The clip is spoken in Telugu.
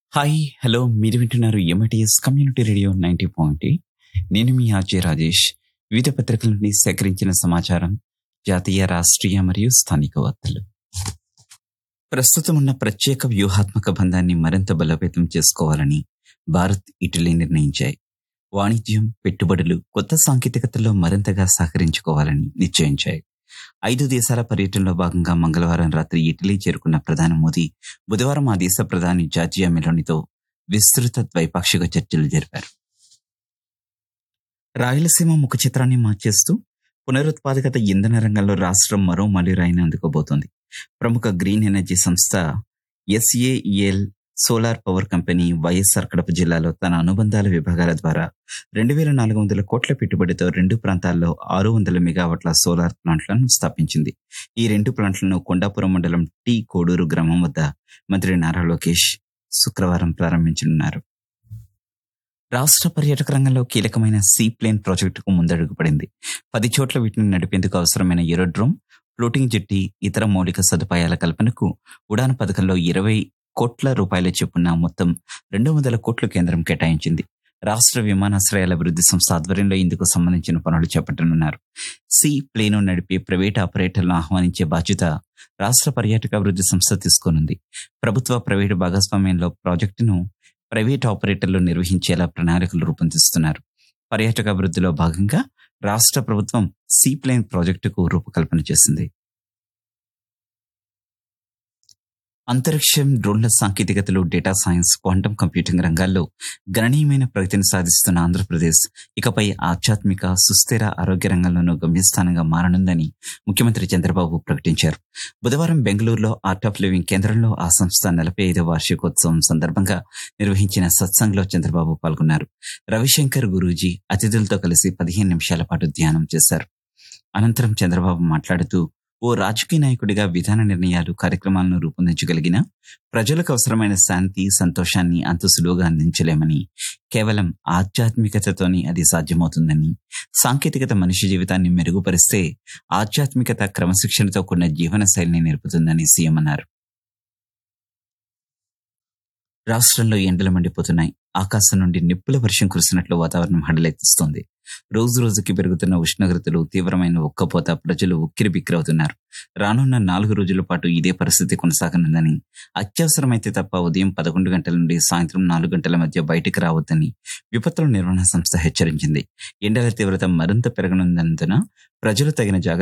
హాయ్ హలో మీరు వింటున్నారు MITS community radio ninety point నేను మీ ఆర్జే రాజేష్ వివిధ పత్రికల నుండి సేకరించిన సమాచారం జాతీయ రాష్ట్రీయ మరియు స్థానిక వార్తలు ప్రస్తుతం ఉన్న ప్రత్యేక వ్యూహాత్మక బంధాన్ని మరింత బలోపేతం చేసుకోవాలని భారత్ ఇటలీ నిర్ణయించాయి వాణిజ్యం పెట్టుబడులు కొత్త సాంకేతికతల్లో మరింతగా సహకరించుకోవాలని నిశ్చయించాయి ఐదు దేశాల పర్యటనలో భాగంగా మంగళవారం రాత్రి ఇటలీ చేరుకున్న ప్రధాని మోదీ బుధవారం ఆ దేశ ప్రధాని జార్జియా మెలోనితో విస్తృత ద్వైపాక్షిక చర్చలు జరిపారు రాయలసీమ ముఖ చిత్రాన్ని మార్చేస్తూ పునరుత్పాదకత ఇంధన రంగంలో రాష్ట్రం మరో మలిరాయిని అందుకోబోతోంది ప్రముఖ గ్రీన్ ఎనర్జీ సంస్థ S A L solar power company YSR Kadapa జిల్లాలో తన అనుబంధాల విభాగాల ద్వారా రెండు వేల నాలుగు వందల కోట్ల పెట్టుబడితో రెండు ప్రాంతాల్లో ఆరు వందల మెగావాట్ల సోలార్ ప్లాంట్లను స్థాపించింది ఈ రెండు ప్లాంట్లను కొండాపురం మండలం టీ కోడూరు గ్రామం వద్ద మంత్రి నారా లోకేష్ శుక్రవారం ప్రారంభించనున్నారు రాష్ట్ర పర్యాటక రంగంలో కీలకమైన సీ ప్లేన్ ప్రాజెక్టుకు ముందడుగు పడింది పది చోట్ల వీటిని నడిపేందుకు అవసరమైన ఏరోడ్రోమ్ ఫ్లోటింగ్ జెట్టి ఇతర మౌలిక సదుపాయాల కల్పనకు ఉడాన్ పథకంలో ఇరవై కోట్ల రూపాయల చొప్పున మొత్తం రెండు వందల కోట్ల కేంద్రం కేటాయించింది రాష్ట్ర విమానాశ్రయాల అభివృద్ధి సంస్థ ఆధ్వర్యంలో ఇందుకు సంబంధించిన పనులు చేపట్టనున్నారు సి ప్లేను నడిపే ప్రైవేట్ ఆపరేటర్లను ఆహ్వానించే బాధ్యత రాష్ట్ర పర్యాటక అభివృద్ధి సంస్థ తీసుకోనుంది ప్రభుత్వ ప్రైవేటు భాగస్వామ్యంలో ప్రాజెక్టును ప్రైవేట్ ఆపరేటర్లు నిర్వహించేలా ప్రణాళికలు రూపొందిస్తున్నారు పర్యాటక అభివృద్ధిలో భాగంగా రాష్ట్ర ప్రభుత్వం సీ ప్లేన్ ప్రాజెక్టుకు రూపకల్పన చేసింది అంతరిక్షం డ్రోన్ల సాంకేతికతలు డేటా సైన్స్ క్వాంటం కంప్యూటింగ్ రంగాల్లో గణనీయమైన ప్రగతిని సాధిస్తున్న ఆంధ్రప్రదేశ్ ఇకపై ఆధ్యాత్మిక సుస్థిర ఆరోగ్య రంగంలోనూ గమ్యస్థానంగా మారనుందని ముఖ్యమంత్రి చంద్రబాబు ప్రకటించారు బుధవారం బెంగళూరులో ఆర్ట్ ఆఫ్ లివింగ్ కేంద్రంలో ఆ సంస్థ నలభై ఐదవ వార్షికోత్సవం సందర్భంగా నిర్వహించిన సత్సంగ్లో చంద్రబాబు పాల్గొన్నారు రవిశంకర్ గురూజీ అతిథులతో కలిసి పదిహేను నిమిషాల పాటు ధ్యానం చేశారు అనంతరం చంద్రబాబు మాట్లాడుతూ ఓ రాజకీయ నాయకుడిగా విధాన నిర్ణయాలు కార్యక్రమాలను రూపొందించగలిగిన ప్రజలకు అవసరమైన శాంతి సంతోషాన్ని అంత సులువుగా అందించలేమని కేవలం ఆధ్యాత్మికతతోనే అది సాధ్యమవుతుందని సాంకేతికత మనిషి జీవితాన్ని మెరుగుపరిస్తే ఆధ్యాత్మికత క్రమశిక్షణతో కూడిన జీవన శైలిని నేర్పుతుందని సీఎం అన్నారు రాష్ట్రంలో ఎండలు మండిపోతున్నాయి ఆకాశం నుండి నిప్పుల వర్షం కురిసినట్లు వాతావరణం హడలెత్తిస్తోంది రోజు రోజుకి పెరుగుతున్న ఉష్ణోగ్రతలు తీవ్రమైన ఉక్కపోత ప్రజలు ఉక్కిరి బిక్కిరవుతున్నారు రానున్న నాలుగు రోజుల పాటు ఇదే పరిస్థితి కొనసాగనుందని అత్యవసరమైతే తప్ప ఉదయం పదకొండు గంటల నుండి సాయంత్రం నాలుగు గంటల మధ్య బయటికి రావద్దని విపత్తుల నిర్వహణ సంస్థ హెచ్చరించింది ఎండల తీవ్రత మరింత పెరగనున్నందున ప్రజలు తగిన జాగ్రత్త